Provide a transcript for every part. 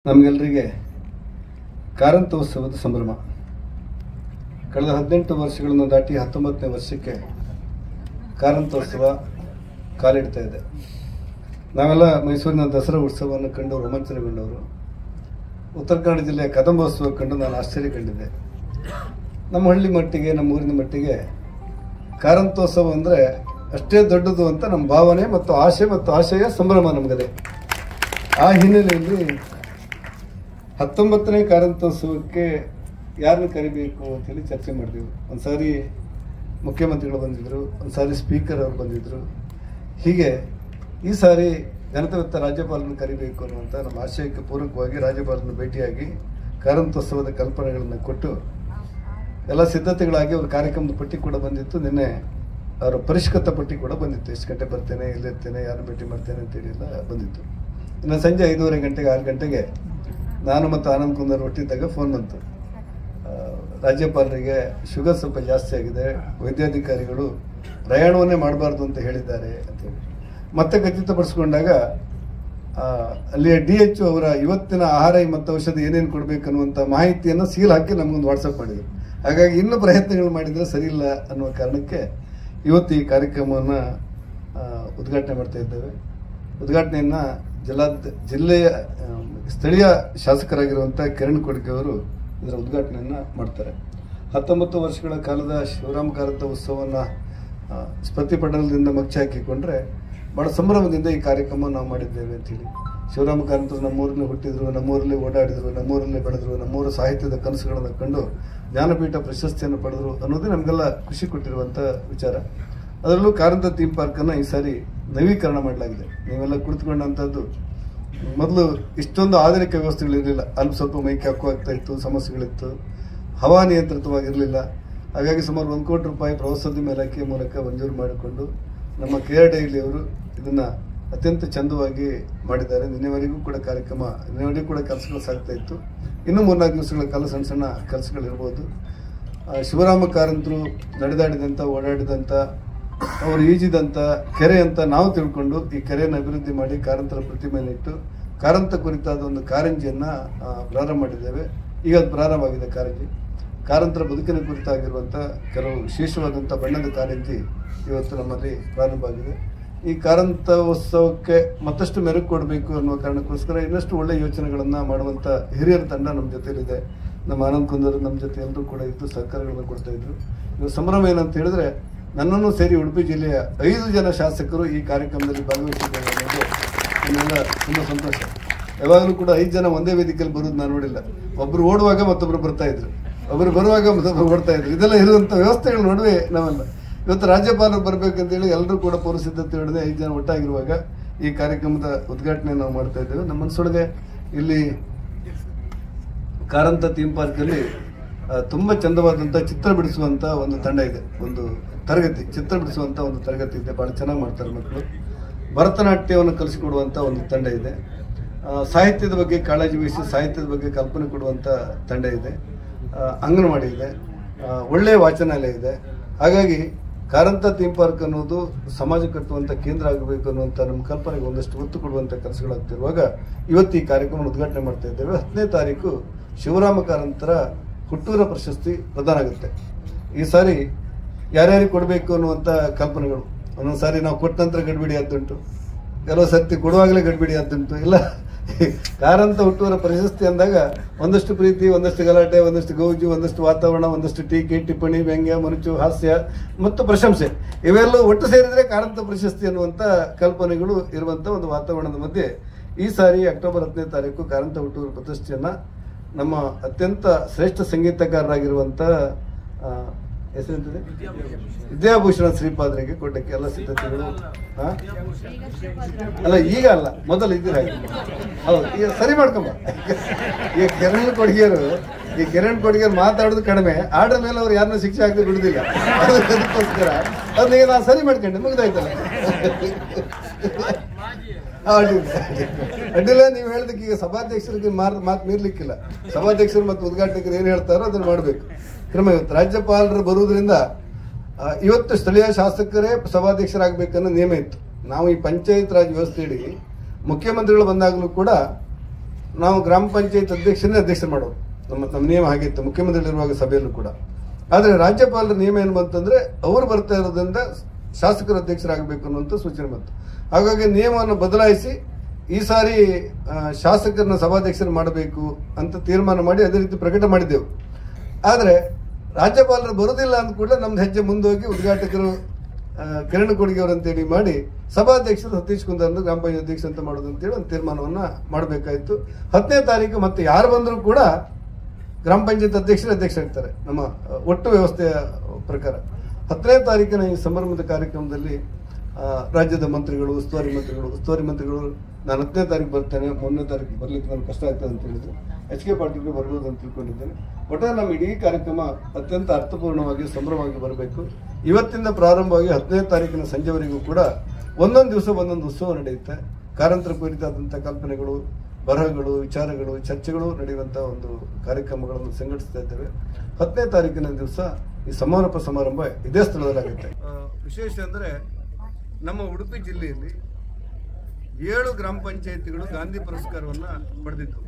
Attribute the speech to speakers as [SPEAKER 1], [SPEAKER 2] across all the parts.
[SPEAKER 1] ನಮಗೆಲ್ಲರಿಗೆ ಕಾರಂತೋತ್ಸವದ ಸಂಭ್ರಮ ಕಳೆದ ಹದಿನೆಂಟು ವರ್ಷಗಳನ್ನು ದಾಟಿ ಹತ್ತೊಂಬತ್ತನೇ ವರ್ಷಕ್ಕೆ ಕಾರಂತೋತ್ಸವ ಕಾಲಿಡ್ತಾ ಇದೆ ನಾವೆಲ್ಲ ಮೈಸೂರಿನ ದಸರಾ ಉತ್ಸವವನ್ನು ಕಂಡು ರೋಮಾಂಚನಗೊಂಡವರು ಉತ್ತರ ಕನ್ನಡ ಜಿಲ್ಲೆಯ ಕದಂಬೋತ್ಸವ ಕಂಡು ನಾನು ಆಶ್ಚರ್ಯ ಕಂಡಿದ್ದೆ ನಮ್ಮ ಹಳ್ಳಿ ಮಟ್ಟಿಗೆ ನಮ್ಮ ಊರಿನ ಮಟ್ಟಿಗೆ ಕಾರಂತೋತ್ಸವ ಅಂದರೆ ಅಷ್ಟೇ ದೊಡ್ಡದು ಅಂತ ನಮ್ಮ ಭಾವನೆ ಮತ್ತು ಆಶೆ ಮತ್ತು ಆಶಯ ಸಂಭ್ರಮ ನಮಗದೆ ಆ ಹಿನ್ನೆಲೆಯಲ್ಲಿ ಹತ್ತೊಂಬತ್ತನೇ ಕಾರಂತೋತ್ಸವಕ್ಕೆ ಯಾರನ್ನು ಕರಿಬೇಕು ಅಂತೇಳಿ ಚರ್ಚೆ ಮಾಡಿದೆವು ಒಂದು ಸಾರಿ ಮುಖ್ಯಮಂತ್ರಿಗಳು ಬಂದಿದ್ದರು ಒಂದು ಸಾರಿ ಸ್ಪೀಕರ್ ಅವರು ಬಂದಿದ್ದರು ಹೀಗೆ ಈ ಸಾರಿ ಘನತವೆತ್ತ ರಾಜ್ಯಪಾಲರನ್ನು ಕರಿಬೇಕು ಅನ್ನುವಂಥ ನಮ್ಮ ಆಶಯಕ್ಕೆ ಪೂರಕವಾಗಿ ರಾಜ್ಯಪಾಲರನ್ನು ಭೇಟಿಯಾಗಿ ಕಾರಂತೋತ್ಸವದ ಕಲ್ಪನೆಗಳನ್ನು ಕೊಟ್ಟು ಎಲ್ಲ ಸಿದ್ಧತೆಗಳಾಗಿ ಅವ್ರ ಕಾರ್ಯಕ್ರಮದ ಪಟ್ಟಿ ಕೂಡ ಬಂದಿತ್ತು ನಿನ್ನೆ ಅವರ ಪರಿಷ್ಕೃತ ಪಟ್ಟಿ ಕೂಡ ಬಂದಿತ್ತು ಎಷ್ಟು ಗಂಟೆ ಬರ್ತೇನೆ ಎಲ್ಲಿರ್ತೇನೆ ಯಾರು ಭೇಟಿ ಮಾಡ್ತೇನೆ ಅಂತೇಳಿ ಎಲ್ಲ ಬಂದಿತ್ತು ಇನ್ನು ಸಂಜೆ ಐದೂವರೆ ಗಂಟೆಗೆ ಆರು ಗಂಟೆಗೆ ನಾನು ಮತ್ತು ಆನಂದ್ ಕುಂದರ್ ಒಟ್ಟಿದ್ದಾಗ ಫೋನ್ ಬಂತು ಆ, ರಾಜ್ಯಪಾಲರಿಗೆ ಶುಗರ್ ಸ್ವಲ್ಪ ಜಾಸ್ತಿ ಆಗಿದೆ ವೈದ್ಯಾಧಿಕಾರಿಗಳು ಪ್ರಯಾಣವನ್ನೇ ಮಾಡಬಾರ್ದು ಅಂತ ಹೇಳಿದ್ದಾರೆ ಅಂತೇಳಿ ಮತ್ತೆ ಖಚಿತಪಡಿಸ್ಕೊಂಡಾಗ ಆ, ಅಲ್ಲಿಯ ಡಿ ಎಚ್ ಅವರ ಇವತ್ತಿನ ಆಹಾರ ಮತ್ತು ಔಷಧಿ ಏನೇನು ಕೊಡಬೇಕು ಅನ್ನುವಂಥ ಮಾಹಿತಿಯನ್ನು ಸೀಲ್ ಹಾಕಿ ನಮಗೊಂದು ವಾಟ್ಸಪ್ ಮಾಡಿದರು ಹಾಗಾಗಿ ಇನ್ನೂ ಪ್ರಯತ್ನಗಳು ಮಾಡಿದರೆ ಸರಿ ಇಲ್ಲ ಅನ್ನುವ ಕಾರಣಕ್ಕೆ ಇವತ್ತು ಈ ಕಾರ್ಯಕ್ರಮವನ್ನು ಉದ್ಘಾಟನೆ ಮಾಡ್ತಾ ಇದ್ದೇವೆ ಉದ್ಘಾಟನೆಯನ್ನು ಜಿಲ್ಲಾ ಜಿಲ್ಲೆಯ ಆ, ಸ್ಥಳೀಯ ಶಾಸಕರಾಗಿರುವಂಥ ಕಿರಣ್ ಕೊಡ್ಗೆ ಅವರು ಇದರ ಉದ್ಘಾಟನೆಯನ್ನು ಮಾಡ್ತಾರೆ ಹತ್ತೊಂಬತ್ತು ವರ್ಷಗಳ ಕಾಲದ ಶಿವರಾಮ ಕಾರಂತ ಉತ್ಸವವನ್ನು ಪ್ರತಿಭಟನದಿಂದ ಮಚ್ಚಿ ಹಾಕಿಕೊಂಡ್ರೆ ಬಹಳ ಸಂಭ್ರಮದಿಂದ ಈ ಕಾರ್ಯಕ್ರಮ ನಾವು ಮಾಡಿದ್ದೇವೆ ಅಂತೇಳಿ ಶಿವರಾಮ ಕಾರಂತರು ನಮ್ಮೂರಲ್ಲಿ ಹುಟ್ಟಿದ್ರು ನಮ್ಮೂರಲ್ಲಿ ಓಡಾಡಿದ್ರು ನಮ್ಮೂರಲ್ಲಿ ಬೆಳೆದ್ರು ನಮ್ಮೂರ ಸಾಹಿತ್ಯದ ಕನಸುಗಳನ್ನು ಕಂಡು ಜ್ಞಾನಪೀಠ ಪ್ರಶಸ್ತಿಯನ್ನು ಪಡೆದರು ಅನ್ನೋದೇ ನಮಗೆಲ್ಲ ಖುಷಿ ಕೊಟ್ಟಿರುವಂಥ ವಿಚಾರ ಅದರಲ್ಲೂ ಕಾರಂತ ಥೀಮ್ ಪಾರ್ಕನ್ನು ಈ ಸಾರಿ ನವೀಕರಣ ಮಾಡಲಾಗಿದೆ ನೀವೆಲ್ಲ ಕುಳಿತುಕೊಂಡಂಥದ್ದು ಮೊದಲು ಇಷ್ಟೊಂದು ಆಧುನಿಕ ವ್ಯವಸ್ಥೆಗಳಿರಲಿಲ್ಲ ಅಲ್ಲಿ ಸ್ವಲ್ಪ ಮೈಕ್ ಹಾಕು ಆಗ್ತಾ ಇತ್ತು ಸಮಸ್ಯೆಗಳಿತ್ತು ಹವಾನಿಯಂತ್ರಿತವಾಗಿರಲಿಲ್ಲ ಹಾಗಾಗಿ ಸುಮಾರು ಒಂದು ಕೋಟಿ ರೂಪಾಯಿ ಪ್ರವಾಸೋದ್ಯಮ ಇಲಾಖೆ ಮೂಲಕ ಮಂಜೂರು ಮಾಡಿಕೊಂಡು ನಮ್ಮ ಕೆ ಆರ್ ಡೈಲಿ ಅವರು ಇದನ್ನು ಅತ್ಯಂತ ಚಂದವಾಗಿ ಮಾಡಿದ್ದಾರೆ ನಿನ್ನೆವರೆಗೂ ಕೂಡ ಕಾರ್ಯಕ್ರಮ ನಿನ್ನೆವರೆಗೂ ಕೂಡ ಕೆಲಸಗಳು ಸಾಗ್ತಾ ಇತ್ತು ಇನ್ನೂ ಮೂರ್ನಾಲ್ಕು ದಿವಸಗಳ ಕಾಲ ಸಣ್ಣ ಸಣ್ಣ ಕೆಲಸಗಳಿರ್ಬೋದು ಆ, ಶಿವರಾಮ ಕಾರಂತರು ನಡೆದಾಡಿದಂಥ ಓಡಾಡಿದಂಥ ಅವರು ಈಜಿದಂಥ ಕೆರೆ ಅಂತ ನಾವು ತಿಳ್ಕೊಂಡು ಈ ಕೆರೆಯನ್ನು ಅಭಿವೃದ್ಧಿ ಮಾಡಿ ಕಾರಂತರ ಪ್ರತಿಮೆಯನ್ನು ಇಟ್ಟು ಕಾರಂತ ಕುರಿತಾದ ಒಂದು ಕಾರಂಜಿಯನ್ನು ಆ, ಪ್ರಾರಂಭ ಮಾಡಿದ್ದೇವೆ ಈಗ ಅದು ಪ್ರಾರಂಭ ಆಗಿದೆ ಕಾರಂಜಿ ಕಾರಂತರ ಬದುಕಿನ ಕುರಿತಾಗಿರುವಂಥ ಕೆಲವು ವಿಶೇಷವಾದಂಥ ಬಣ್ಣದ ಕಾರಂಜಿ ಇವತ್ತು ನಮ್ಮಲ್ಲಿ ಪ್ರಾರಂಭ ಆಗಿದೆ ಈ ಕಾರಂತ ಉತ್ಸವಕ್ಕೆ ಮತ್ತಷ್ಟು ಮೆರುಗು ಕೊಡಬೇಕು ಅನ್ನುವ ಕಾರಣಕ್ಕೋಸ್ಕರ ಇನ್ನಷ್ಟು ಒಳ್ಳೆಯ ಯೋಚನೆಗಳನ್ನು ಮಾಡುವಂಥ ಹಿರಿಯರ ತಂಡ ನಮ್ಮ ಜೊತೆಲಿದೆ ನಮ್ಮ ಆನಂದ್ ಕುಂದರ್ ನಮ್ಮ ಜೊತೆ ಎಲ್ಲರೂ ಕೂಡ ಇದ್ದು ಸಹಕಾರಗಳನ್ನು ಕೊಡ್ತಾ ಇದ್ರು ಇವಾಗ ಸಂಭ್ರಮ ಏನಂತ ಹೇಳಿದ್ರೆ ನನ್ನನ್ನು ಸೇರಿ ಉಡುಪಿ ಜಿಲ್ಲೆಯ ಐದು ಜನ ಶಾಸಕರು ಈ ಕಾರ್ಯಕ್ರಮದಲ್ಲಿ ಭಾಗವಹಿಸಿದ್ದಾರೆ ಅನ್ನೋದು ನನ್ನೆಲ್ಲ ತುಂಬ ಸಂತೋಷ ಯಾವಾಗಲೂ ಕೂಡ ಐದು ಜನ ಒಂದೇ ವೇದಿಕೆಯಲ್ಲಿ ಬರೋದು ನಾನು ನೋಡಿಲ್ಲ ಒಬ್ರು ಓಡುವಾಗ ಮತ್ತೊಬ್ರು ಬರ್ತಾ ಇದ್ರು ಒಬ್ರು ಬರುವಾಗ ಮತ್ತೊಬ್ರು ಓಡ್ತಾ ಇದ್ರು ಇದೆಲ್ಲ ಇರುವಂಥ ವ್ಯವಸ್ಥೆಗಳ ನಡುವೆ ನಾವೆಲ್ಲ ಇವತ್ತು ರಾಜ್ಯಪಾಲರು ಬರ್ಬೇಕಂತೇಳಿ ಎಲ್ಲರೂ ಕೂಡ ಪೂರ್ವಸಿದ್ಧತೆ ಹಿಡಿದು ಐದು ಜನ ಒಟ್ಟಾಗಿರುವಾಗ ಈ ಕಾರ್ಯಕ್ರಮದ ಉದ್ಘಾಟನೆ ನಾವು ಮಾಡ್ತಾ ಇದ್ದೇವೆ ನಮ್ಮ ಮನಸ್ಸೊಳಗೆ ಇಲ್ಲಿ ಕಾರಂತ ಥೀಮ್ ಪಾರ್ಕಲ್ಲಿ ಆ, ತುಂಬ ಚಂದವಾದಂಥ ಚಿತ್ರ ಬಿಡಿಸುವಂಥ ಒಂದು ತಂಡ ಇದೆ ಒಂದು ತರಗತಿ ಚಿತ್ರ ಬಿಡಿಸುವಂಥ ಒಂದು ತರಗತಿ ಇದೆ ಭಾಳ ಚೆನ್ನಾಗಿ ಮಾಡ್ತಾರೆ ಮಕ್ಕಳು ಭರತನಾಟ್ಯವನ್ನು ಕಲಿಸಿಕೊಡುವಂಥ ಒಂದು ತಂಡ ಇದೆ ಆ, ಸಾಹಿತ್ಯದ ಬಗ್ಗೆ ಕಾಳಜಿ ವಹಿಸಿ ಸಾಹಿತ್ಯದ ಬಗ್ಗೆ ಕಲ್ಪನೆ ಕೊಡುವಂಥ ತಂಡ ಇದೆ ಆ, ಅಂಗನವಾಡಿ ಇದೆ ಆ, ಒಳ್ಳೆಯ ವಾಚನಾಲಯ ಇದೆ ಹಾಗಾಗಿ ಕಾರಂತ ಥೀಮ್ ಪಾರ್ಕ್ ಅನ್ನೋದು ಸಮಾಜ ಕಟ್ಟುವಂಥ ಕೇಂದ್ರ ಆಗಬೇಕು ಅನ್ನುವಂಥ ನಮ್ಮ ಕಲ್ಪನೆಗೆ ಒಂದಷ್ಟು ಒತ್ತು ಕೊಡುವಂಥ ಕೆಲಸಗಳಾಗ್ತಿರುವಾಗ ಇವತ್ತು ಈ ಕಾರ್ಯಕ್ರಮ ಉದ್ಘಾಟನೆ ಮಾಡ್ತಾ ಇದ್ದೇವೆ ಹತ್ತನೇ ತಾರೀಕು ಶಿವರಾಮ ಕಾರಂತರ ಹುಟ್ಟೂರ ಪ್ರಶಸ್ತಿ ಪ್ರದಾನ ಆಗುತ್ತೆ ಈ ಸಾರಿ ಯಾರ್ಯಾರಿಗೆ ಕೊಡಬೇಕು ಅನ್ನುವಂಥ ಕಲ್ಪನೆಗಳು ಒಂದೊಂದು ಸಾರಿ ನಾವು ಕೊಟ್ಟ ನಂತರ ಗಡ್ಬಿಡಿ ಆದ್ದುಂಟು ಕೆಲವು ಸರ್ತಿ ಕೊಡುವಾಗಲೇ ಗಡ್ಬಿಡಿ ಆದ್ದುಂಟು ಇಲ್ಲ ಕಾರಂತ ಹುಟ್ಟುವರ ಪ್ರಶಸ್ತಿ ಅಂದಾಗ ಒಂದಷ್ಟು ಪ್ರೀತಿ ಒಂದಷ್ಟು ಗಲಾಟೆ ಒಂದಷ್ಟು ಗೌಜು ಒಂದಷ್ಟು ವಾತಾವರಣ ಒಂದಷ್ಟು ಟೀಕೆ ಟಿಪ್ಪಣಿ ವ್ಯಂಗ್ಯ ಮನುಚು ಹಾಸ್ಯ ಮತ್ತು ಪ್ರಶಂಸೆ ಇವೆಲ್ಲ ಒಟ್ಟು ಸೇರಿದ್ರೆ ಕಾರಂತ ಪ್ರಶಸ್ತಿ ಅನ್ನುವಂಥ ಕಲ್ಪನೆಗಳು ಇರುವಂಥ ಒಂದು ವಾತಾವರಣದ ಮಧ್ಯೆ ಈ ಸಾರಿ ಅಕ್ಟೋಬರ್ ಹತ್ತನೇ ತಾರೀಕು ಕಾರಂತ ಹುಟ್ಟುವರ ಪ್ರಶಸ್ತಿಯನ್ನು ನಮ್ಮ ಅತ್ಯಂತ ಶ್ರೇಷ್ಠ ಸಂಗೀತಗಾರರಾಗಿರುವಂಥ ಆ, ಹೆಸರೆಂತಿದೆ ವಿದ್ಯಾಭೂಷಣ ಶ್ರೀಪಾದರಿಗೆ ಕೊಡ್ಲಿಕ್ಕೆ ಎಲ್ಲ ಸಿದ್ಧತೆಗಳು ಹಾ? ಅಲ್ಲ ಈಗ ಅಲ್ಲ ಮೊದಲು ಇದ್ದೀರ ಹಾಗೆ. ಹೌದು ಈಗ ಸರಿ ಮಾಡ್ಕೊಂಬ ಈಗ ಕಿರಣ್ ಕೊಡ್ಗಿಯರು ಈ ಕಿರಣ್ ಕೊಡ್ಗಿಯರು ಮಾತಾಡೋದು ಕಡಿಮೆ ಆರ್ಡರ್ ಮೇಲೆ ಅವ್ರು ಯಾರನ್ನೂ ಶಿಕ್ಷೆ ಹಾಕಿ ಬಿಡುದಿಲ್ಲ ಅದಕ್ಕೋಸ್ಕರ ಅದನ್ನ ನಾನು ಸರಿ ಮಾಡ್ಕೊಂಡೆ ಮುಗ್ದಾಯ್ತಲ್ಲ ಆ, ಅಡ್ಡಿಲ್ಲ ಅಡ್ಡಿಲ್ಲ ನೀವು ಹೇಳ್ದಕ್ಕೆ ಈಗ ಸಭಾಧ್ಯಕ್ಷರಿಗೆ ಮಾರ್ ಮಾತು ಮೀರ್ಲಿಕ್ಕಿಲ್ಲ ಸಭಾಧ್ಯಕ್ಷರು ಮತ್ತು ಉದ್ಘಾಟಕರು ಏನು ಹೇಳ್ತಾರೋ ಅದನ್ನು ಮಾಡಬೇಕು ಕ್ರಮ ಇವತ್ತು ರಾಜ್ಯಪಾಲರು ಬರುವುದರಿಂದ ಆ, ಇವತ್ತು ಸ್ಥಳೀಯ ಶಾಸಕರೇ ಸಭಾಧ್ಯಕ್ಷರಾಗಬೇಕನ್ನೋ ನಿಯಮ ಇತ್ತು ನಾವು ಈ ಪಂಚಾಯತ್ ರಾಜ್ ವ್ಯವಸ್ಥೆಯಡಿ ಮುಖ್ಯಮಂತ್ರಿಗಳು ಬಂದಾಗಲೂ ಕೂಡ ನಾವು ಗ್ರಾಮ ಪಂಚಾಯತ್ ಅಧ್ಯಕ್ಷನೇ ಅಧ್ಯಕ್ಷ ಮಾಡೋದು ನಮ್ಮ ನಮ್ಮ ನಿಯಮ ಹಾಗಿತ್ತು ಮುಖ್ಯಮಂತ್ರಿಗಳಿರುವಾಗ ಸಭೆಯಲ್ಲೂ ಕೂಡ ಆದರೆ ರಾಜ್ಯಪಾಲರ ನಿಯಮ ಏನು ಬಂತಂದ್ರೆ ಅವರು ಬರ್ತಾ ಇರೋದ್ರಿಂದ ಶಾಸಕರು ಅಧ್ಯಕ್ಷರಾಗಬೇಕು ಅನ್ನುವಂಥ ಸೂಚನೆ ಬಂತು ಹಾಗಾಗಿ ನಿಯಮವನ್ನು ಬದಲಾಯಿಸಿ ಈ ಸಾರಿ ಆ, ಶಾಸಕರನ್ನ ಸಭಾಧ್ಯಕ್ಷರು ಮಾಡಬೇಕು ಅಂತ ತೀರ್ಮಾನ ಮಾಡಿ ಅದೇ ರೀತಿ ಪ್ರಕಟ ಮಾಡಿದ್ದೆವು ಆದರೆ ರಾಜ್ಯಪಾಲರು ಬರುವುದಿಲ್ಲ ಅಂದ ಕೂಡಲೇ ನಮ್ದು ಹೆಜ್ಜೆ ಮುಂದೋಗಿ ಉದ್ಘಾಟಕರು ಆ, ಕಿರಣ್ ಕೊಡುಗೆ ಅವರು ಅಂತೇಳಿ ಮಾಡಿ ಸಭಾಧ್ಯಕ್ಷರು ಸತೀಶ್ ಕುಂದರ್ ಗ್ರಾಮ ಪಂಚಾಯತ್ ಅಧ್ಯಕ್ಷ ಅಂತ ಮಾಡೋದು ಅಂತೇಳಿ ಒಂದು ತೀರ್ಮಾನವನ್ನ ಮಾಡಬೇಕಾಯಿತು ಹತ್ತನೇ ತಾರೀಕು ಮತ್ತೆ ಯಾರು ಬಂದರೂ ಕೂಡ ಗ್ರಾಮ ಪಂಚಾಯತ್ ಅಧ್ಯಕ್ಷರೇ ಅಧ್ಯಕ್ಷ ಆಗ್ತಾರೆ ನಮ್ಮ ಆ, ಒಟ್ಟು ವ್ಯವಸ್ಥೆಯ ಪ್ರಕಾರ ಹತ್ತನೇ ತಾರೀಕಿನ ಈ ಸಂಭ್ರಮದ ಕಾರ್ಯಕ್ರಮದಲ್ಲಿ ಆ, ರಾಜ್ಯದ ಮಂತ್ರಿಗಳು ಉಸ್ತುವಾರಿ ಮಂತ್ರಿಗಳು ಉಸ್ತುವಾರಿ ಮಂತ್ರಿಗಳು ನಾನು ಹತ್ತನೇ ತಾರೀಕು ಬರ್ತೇನೆ ಮೊನ್ನೆ ತಾರೀಕು ಬರ್ಲಿಕ್ಕೆ ನನಗೆ ಕಷ್ಟ ಆಗ್ತದೆ ಅಂತ ಹೇಳಿದ್ರು ಎಚ್ ಕೆ ಪಾಟೀಲ್ಗೆ ಬರ್ಬೋದು ಅಂತ ತಿಳ್ಕೊಂಡಿದ್ದೇನೆ ಒಟ್ಟಾರೆ ನಮ್ಮ ಇಡೀ ಕಾರ್ಯಕ್ರಮ ಅತ್ಯಂತ ಅರ್ಥಪೂರ್ಣವಾಗಿ ಸಂಭ್ರಮವಾಗಿ ಬರಬೇಕು ಇವತ್ತಿಂದ ಪ್ರಾರಂಭವಾಗಿ ಹತ್ತನೇ ತಾರೀಕಿನ ಸಂಜೆವರೆಗೂ ಕೂಡ ಒಂದೊಂದು ದಿವಸ ಒಂದೊಂದು ಉತ್ಸವ ನಡೆಯುತ್ತೆ ಕಾರಂತರ ಕುರಿತಾದಂಥ ಕಲ್ಪನೆಗಳು ಬರಹಗಳು ವಿಚಾರಗಳು ಚರ್ಚೆಗಳು ನಡೆಯುವಂಥ ಒಂದು ಕಾರ್ಯಕ್ರಮಗಳನ್ನು ಸಂಘಟಿಸ್ತಾ ಇದ್ದೇವೆ ಹತ್ತನೇ ತಾರೀಕಿನ ದಿವಸ ಈ ಸಮಾರೋಪ ಸಮಾರಂಭ ಇದೇ ಸ್ಥಳದಲ್ಲಾಗುತ್ತೆ ವಿಶೇಷ ಅಂದರೆ ನಮ್ಮ ಉಡುಪಿ ಜಿಲ್ಲೆಯಲ್ಲಿ ಏಳು ಗ್ರಾಮ ಪಂಚಾಯತಿಗಳು ಗಾಂಧಿ ಪುರಸ್ಕಾರವನ್ನು ಪಡೆದಿತ್ತು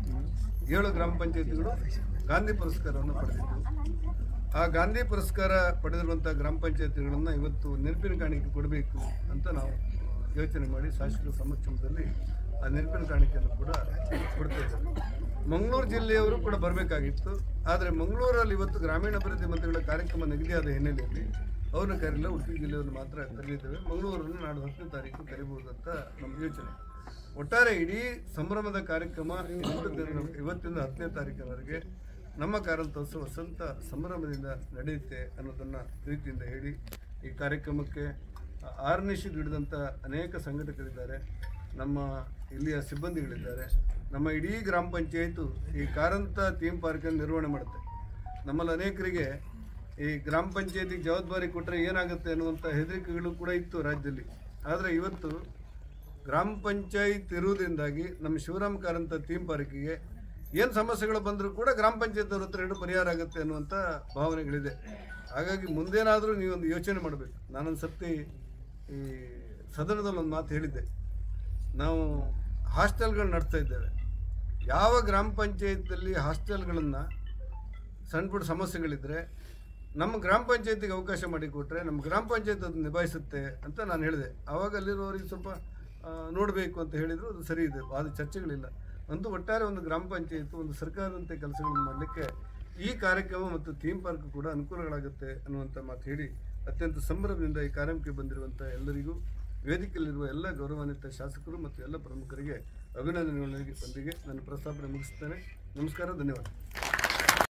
[SPEAKER 1] ಏಳು ಗ್ರಾಮ ಪಂಚಾಯತಿಗಳು ಗಾಂಧಿ ಪುರಸ್ಕಾರವನ್ನು ಪಡೆದಿತ್ತು ಆ ಗಾಂಧಿ ಪುರಸ್ಕಾರ ಪಡೆದಿರುವಂಥ ಗ್ರಾಮ ಪಂಚಾಯತಿಗಳನ್ನು ಇವತ್ತು ನೆನಪಿನ ಕಾಣಿಕೆ ಕೊಡಬೇಕು ಅಂತ ನಾವು ಯೋಚನೆ ಮಾಡಿ ಶಾಸಕರ ಸಮಕ್ಷಮದಲ್ಲಿ ಆ ನೆನಪಿನ ಕಾಣಿಕೆಯನ್ನು ಕೂಡ ಕೊಡ್ತಾ ಇದ್ದೇವೆ ಮಂಗಳೂರು ಜಿಲ್ಲೆಯವರು ಕೂಡ ಬರಬೇಕಾಗಿತ್ತು ಆದರೆ ಮಂಗಳೂರಲ್ಲಿ ಇವತ್ತು ಗ್ರಾಮೀಣಾಭಿವೃದ್ಧಿ ಮಂತ್ರಿಗಳ ಕಾರ್ಯಕ್ರಮ ನಿಗದಿಯಾದ ಹಿನ್ನೆಲೆಯಲ್ಲಿ ಅವ್ರನ್ನ ಕರೀಲಿಲ್ಲ ಉಡುಪಿ ಜಿಲ್ಲೆಯನ್ನು ಮಾತ್ರ ಕರೀಲಿದ್ದೇವೆ ಮಂಗಳೂರನ್ನು ನಾಡು ಹತ್ತನೇ ತಾರೀಕು ಕರಿಬಹುದು ಅಂತ ನಮ್ಮ ಯೋಚನೆ ಒಟ್ಟಾರೆ ಇಡೀ ಸಂಭ್ರಮದ ಕಾರ್ಯಕ್ರಮ ಎಂಟು ದಿನ ಇವತ್ತಿಂದ ಹತ್ತನೇ ತಾರೀಕಿನವರೆಗೆ ನಮ್ಮ ಕಾರಂತೋತ್ಸವ ವಸಂತ ಸಂಭ್ರಮದಿಂದ ನಡೆಯುತ್ತೆ ಅನ್ನೋದನ್ನು ಪ್ರೀತಿಯಿಂದ ಹೇಳಿ ಈ ಕಾರ್ಯಕ್ರಮಕ್ಕೆ ಆರ್ನಿಶಿ ದುಡಿದಂಥ ಅನೇಕ ಸಂಘಟಕರಿದ್ದಾರೆ ನಮ್ಮ ಇಲ್ಲಿಯ ಸಿಬ್ಬಂದಿಗಳಿದ್ದಾರೆ ನಮ್ಮ ಇಡೀ ಗ್ರಾಮ ಪಂಚಾಯಿತು ಈ ಕಾರಂತ ಥೀಮ್ ಪಾರ್ಕನ್ನು ನಿರ್ವಹಣೆ ಮಾಡುತ್ತೆ ನಮ್ಮಲ್ಲಿ ಅನೇಕರಿಗೆ ಈ ಗ್ರಾಮ ಪಂಚಾಯತಿಗೆ ಜವಾಬ್ದಾರಿ ಕೊಟ್ಟರೆ ಏನಾಗುತ್ತೆ ಅನ್ನುವಂಥ ಹೆದರಿಕೆಗಳು ಕೂಡ ಇತ್ತು ರಾಜ್ಯದಲ್ಲಿ ಆದರೆ ಇವತ್ತು ಗ್ರಾಮ ಪಂಚಾಯತ್ ಇರುವುದರಿಂದಾಗಿ ನಮ್ಮ ಶಿವರಾಮ್ ಕಾರಂತ ಥೀಮ್ ಪಾರ್ಕಿಗೆ ಏನು ಸಮಸ್ಯೆಗಳು ಬಂದರೂ ಕೂಡ ಗ್ರಾಮ ಪಂಚಾಯತ್ ಅವ್ರ ಹತ್ರ ಹಿಡಿದು ಪರಿಹಾರ ಆಗುತ್ತೆ ಅನ್ನುವಂಥ ಭಾವನೆಗಳಿದೆ ಹಾಗಾಗಿ ಮುಂದೇನಾದರೂ ನೀವೊಂದು ಯೋಚನೆ ಮಾಡಬೇಕು ನಾನೊಂದು ಸರ್ತಿ ಈ ಸದನದಲ್ಲಿ ಒಂದು ಮಾತು ಹೇಳಿದ್ದೆ ನಾವು ಹಾಸ್ಟೆಲ್ಗಳು ನಡೆಸ್ತಾ ಇದ್ದೇವೆ ಯಾವ ಗ್ರಾಮ ಪಂಚಾಯತ್ನಲ್ಲಿ ಹಾಸ್ಟೆಲ್ಗಳನ್ನು ಸಣ್ಣ ಪುಟ್ಟ ಸಮಸ್ಯೆಗಳಿದ್ದರೆ ನಮ್ಮ ಗ್ರಾಮ ಪಂಚಾಯತಿಗೆ ಅವಕಾಶ ಮಾಡಿಕೊಟ್ರೆ ನಮ್ಮ ಗ್ರಾಮ ಪಂಚಾಯತ್ ಅದನ್ನು ನಿಭಾಯಿಸುತ್ತೆ ಅಂತ ನಾನು ಹೇಳಿದೆ ಆವಾಗ ಅಲ್ಲಿರೋರಿಗೆ ಸ್ವಲ್ಪ ನೋಡಬೇಕು ಅಂತ ಹೇಳಿದರು ಅದು ಸರಿ ಇದೆ ಅದು ಚರ್ಚೆಗಳಿಲ್ಲ ಅಂತೂ ಒಟ್ಟಾರೆ ಒಂದು ಗ್ರಾಮ ಪಂಚಾಯತ್ ಒಂದು ಸರ್ಕಾರದಂತೆ ಕೆಲಸಗಳನ್ನು ಮಾಡಲಿಕ್ಕೆ ಈ ಕಾರ್ಯಕ್ರಮ ಮತ್ತು ಥೀಮ್ ಪಾರ್ಕ್ ಕೂಡ ಅನುಕೂಲಗಳಾಗುತ್ತೆ ಅನ್ನುವಂಥ ಮಾತು ಹೇಳಿ ಅತ್ಯಂತ ಸಂಭ್ರಮದಿಂದ ಈ ಕಾರ್ಯಕ್ರಮಕ್ಕೆ ಬಂದಿರುವಂಥ ಎಲ್ಲರಿಗೂ ವೇದಿಕೆಯಲ್ಲಿರುವ ಎಲ್ಲ ಗೌರವಾನ್ವಿತ ಶಾಸಕರು ಮತ್ತು ಎಲ್ಲ ಪ್ರಮುಖರಿಗೆ ಅಭಿನಂದನೆಗಳೊಂದಿಗೆ ಬಂದಿಗೆ ನನ್ನ ಪ್ರಸ್ತಾಪನೆ ಮುಗಿಸ್ತೇನೆ ನಮಸ್ಕಾರ ಧನ್ಯವಾದ